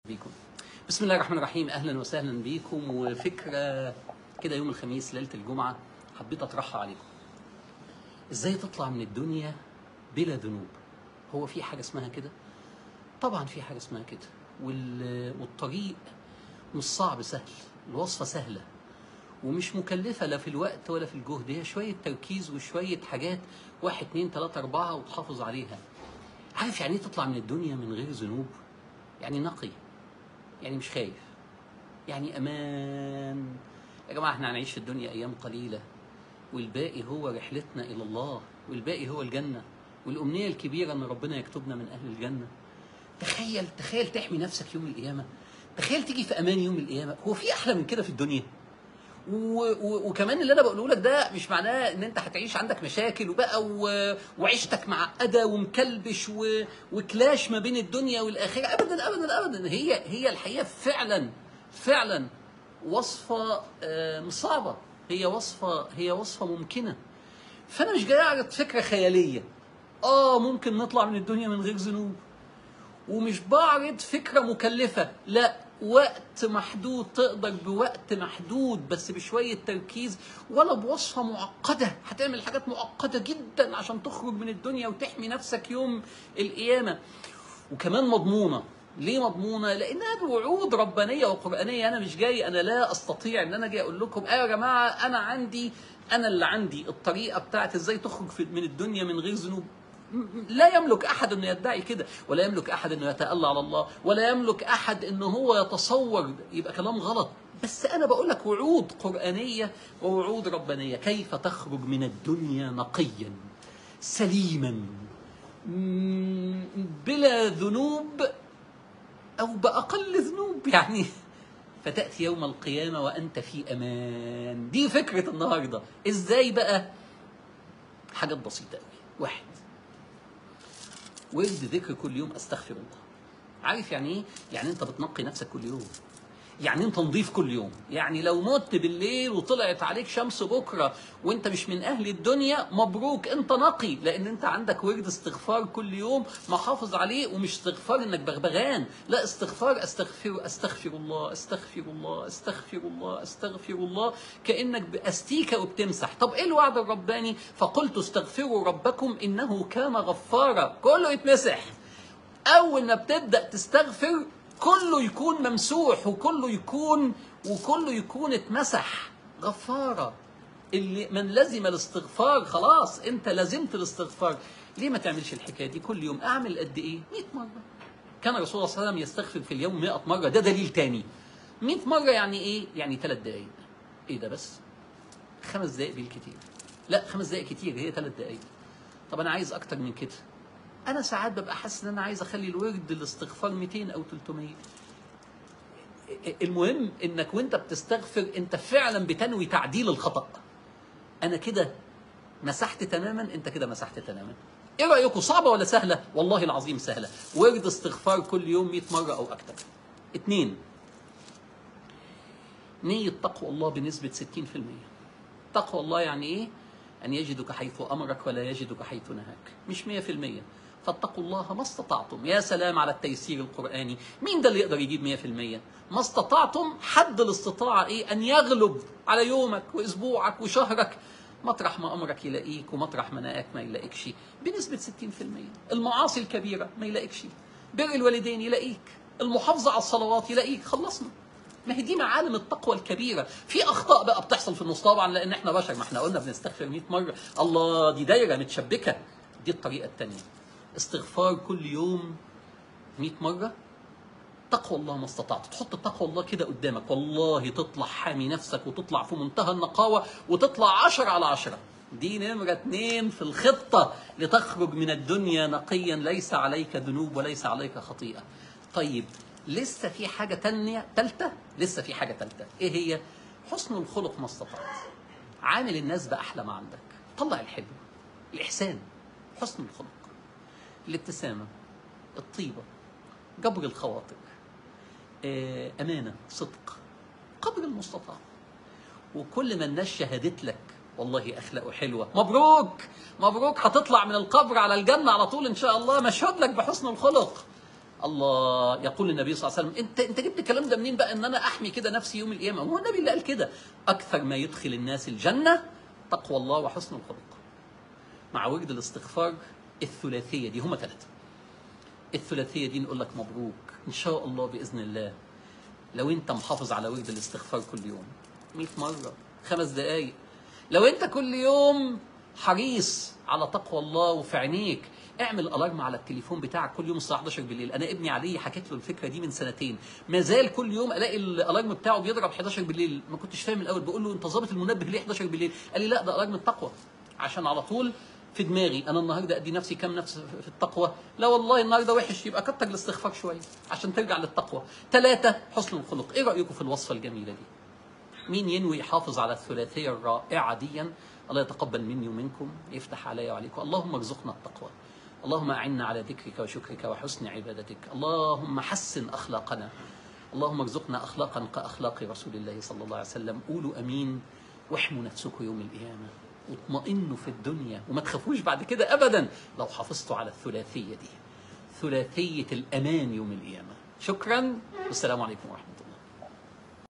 بيكم بسم الله الرحمن الرحيم اهلا وسهلا بيكم وفكره كده يوم الخميس ليله الجمعه حبيت اطرحها عليكم ازاي تطلع من الدنيا بلا ذنوب هو في حاجه اسمها كده طبعا في حاجه اسمها كده وال... والطريق مش صعب سهل الوصفه سهله ومش مكلفة لا في الوقت ولا في الجهد هي شوية تركيز وشوية حاجات واحد اتنين تلاتة أربعة وتحافظ عليها عارف يعني ايه تطلع من الدنيا من غير ذنوب يعني نقي يعني مش خايف يعني امان يا جماعه احنا هنعيش في الدنيا ايام قليله والباقي هو رحلتنا الى الله والباقي هو الجنه والامنيه الكبيره ان ربنا يكتبنا من اهل الجنه تخيل تخيل تحمي نفسك يوم القيامه تخيل تيجي في امان يوم القيامه هو في احلى من كده في الدنيا و... و... وكمان اللي انا بقوله لك ده مش معناه ان انت هتعيش عندك مشاكل وبقى و... وعيشتك معقده ومكلبش و... وكلاش ما بين الدنيا والاخره ابدا ابدا ابدا هي هي الحقيقه فعلا فعلا وصفه آه، مش صعبه هي وصفه هي وصفه ممكنه فانا مش جاي اعرض فكره خياليه اه ممكن نطلع من الدنيا من غير ذنوب ومش بعرض فكرة مكلفة لا وقت محدود تقدر بوقت محدود بس بشوية تركيز ولا بوصفة معقدة هتعمل حاجات معقدة جدا عشان تخرج من الدنيا وتحمي نفسك يوم القيامة وكمان مضمونة ليه مضمونة؟ لأنها بوعود ربانية وقرآنية أنا مش جاي أنا لا أستطيع إن أنا جاي أقول لكم آه يا جماعة أنا عندي أنا اللي عندي الطريقة بتاعت إزاي تخرج في- من الدنيا من غير ذنوب لا يملك احد انه يدعي كده ولا يملك احد انه يتألى على الله ولا يملك احد انه هو يتصور يبقى كلام غلط بس انا بقول لك وعود قرآنية ووعود ربانية كيف تخرج من الدنيا نقيا سليما مم، بلا ذنوب او باقل ذنوب يعني فتأتي يوم القيامة وأنت في أمان دي فكرة النهاردة إزاي بقى حاجات بسيطة أوي واحد ورد ذكر كل يوم استغفر الله عارف يعني ايه يعني انت بتنقي نفسك كل يوم يعني انت نظيف كل يوم يعني لو مت بالليل وطلعت عليك شمس بكره وانت مش من اهل الدنيا مبروك انت نقي لان انت عندك ورد استغفار كل يوم محافظ عليه ومش استغفار انك بغبغان لا استغفار استغفر استغفر الله استغفر الله استغفر الله استغفر الله كانك باستيكه وبتمسح طب ايه الوعد الرباني فقلت استغفروا ربكم انه كان غفارا كله يتمسح اول ما بتبدا تستغفر كله يكون ممسوح وكله يكون وكله يكون اتمسح غفاره اللي من لزم الاستغفار خلاص انت لزمت الاستغفار ليه ما تعملش الحكايه دي كل يوم اعمل قد ايه 100 مره كان الرسول صلى الله عليه وسلم يستغفر في اليوم 100 مره ده دليل تاني 100 مره يعني ايه يعني ثلاث دقائق ايه ده بس خمس دقائق بالكتير لا خمس دقائق كتير هي ثلاث دقائق طب انا عايز اكتر من كده انا ساعات ببقى حاسس ان انا عايز اخلي الورد الاستغفار 200 او 300 المهم انك وانت بتستغفر انت فعلا بتنوي تعديل الخطا انا كده مسحت تماما انت كده مسحت تماما ايه رايكم صعبه ولا سهله والله العظيم سهله ورد استغفار كل يوم 100 مره او اكتر اتنين نية تقوى الله بنسبة 60% تقوى الله يعني ايه؟ أن يجدك حيث أمرك ولا يجدك حيث نهاك مش 100% فاتقوا الله ما استطعتم يا سلام على التيسير القرآني مين ده اللي يقدر يجيب 100% ما استطعتم حد الاستطاعة ايه أن يغلب على يومك وأسبوعك وشهرك مطرح ما أمرك يلاقيك ومطرح ما نهاك ما يلاقيكش بنسبة 60% المعاصي الكبيرة ما يلاقيكش بر الوالدين يلاقيك المحافظة على الصلوات يلاقيك خلصنا ما هي دي معالم التقوى الكبيره في اخطاء بقى بتحصل في النص طبعا لان احنا بشر ما احنا قلنا بنستغفر 100 مره الله دي دايره متشبكه دي الطريقه الثانيه استغفار كل يوم 100 مره تقوى الله ما استطعت تحط تقوى الله كده قدامك والله تطلع حامي نفسك وتطلع في منتهى النقاوه وتطلع 10 على 10 دي نمرة اتنين في الخطة لتخرج من الدنيا نقيا ليس عليك ذنوب وليس عليك خطيئة طيب لسه في حاجة تانية تالتة لسه في حاجة تالتة ايه هي حسن الخلق ما استطعت عامل الناس بأحلى ما عندك طلع الحلو الإحسان حسن الخلق الابتسامة الطيبة جبر الخواطر آه، أمانة صدق قدر المستطاع وكل ما الناس شهدت لك والله اخلاقه حلوه مبروك مبروك هتطلع من القبر على الجنه على طول ان شاء الله مشهود لك بحسن الخلق الله يقول النبي صلى الله عليه وسلم انت انت جبت الكلام ده منين بقى ان انا احمي كده نفسي يوم القيامه هو النبي اللي قال كده اكثر ما يدخل الناس الجنه تقوى الله وحسن الخلق مع ورد الاستغفار الثلاثيه دي هما ثلاثه الثلاثيه دي نقول لك مبروك ان شاء الله باذن الله لو انت محافظ على ورد الاستغفار كل يوم 100 مره خمس دقائق لو انت كل يوم حريص على تقوى الله وفي عينيك اعمل الارم على التليفون بتاعك كل يوم الساعه 11 بالليل انا ابني علي حكيت له الفكره دي من سنتين ما زال كل يوم الاقي الالارم بتاعه بيضرب 11 بالليل ما كنتش فاهم الاول بقول له انت ظابط المنبه ليه 11 بالليل قال لي لا ده الارم التقوى عشان على طول في دماغي انا النهارده ادي نفسي كام نفس في التقوى لا والله النهارده وحش يبقى كتر الاستغفار شويه عشان ترجع للتقوى ثلاثه حسن الخلق ايه رايكم في الوصفه الجميله دي مين ينوي يحافظ على الثلاثيه الرائعه ديا الله يتقبل مني ومنكم يفتح علي وعليكم اللهم ارزقنا التقوى اللهم اعنا على ذكرك وشكرك وحسن عبادتك اللهم حسن اخلاقنا اللهم ارزقنا اخلاقا كاخلاق رسول الله صلى الله عليه وسلم قولوا امين واحموا نفسكم يوم القيامه واطمئنوا في الدنيا وما تخافوش بعد كده ابدا لو حافظتوا على الثلاثيه دي ثلاثيه الامان يوم القيامه شكرا والسلام عليكم ورحمه الله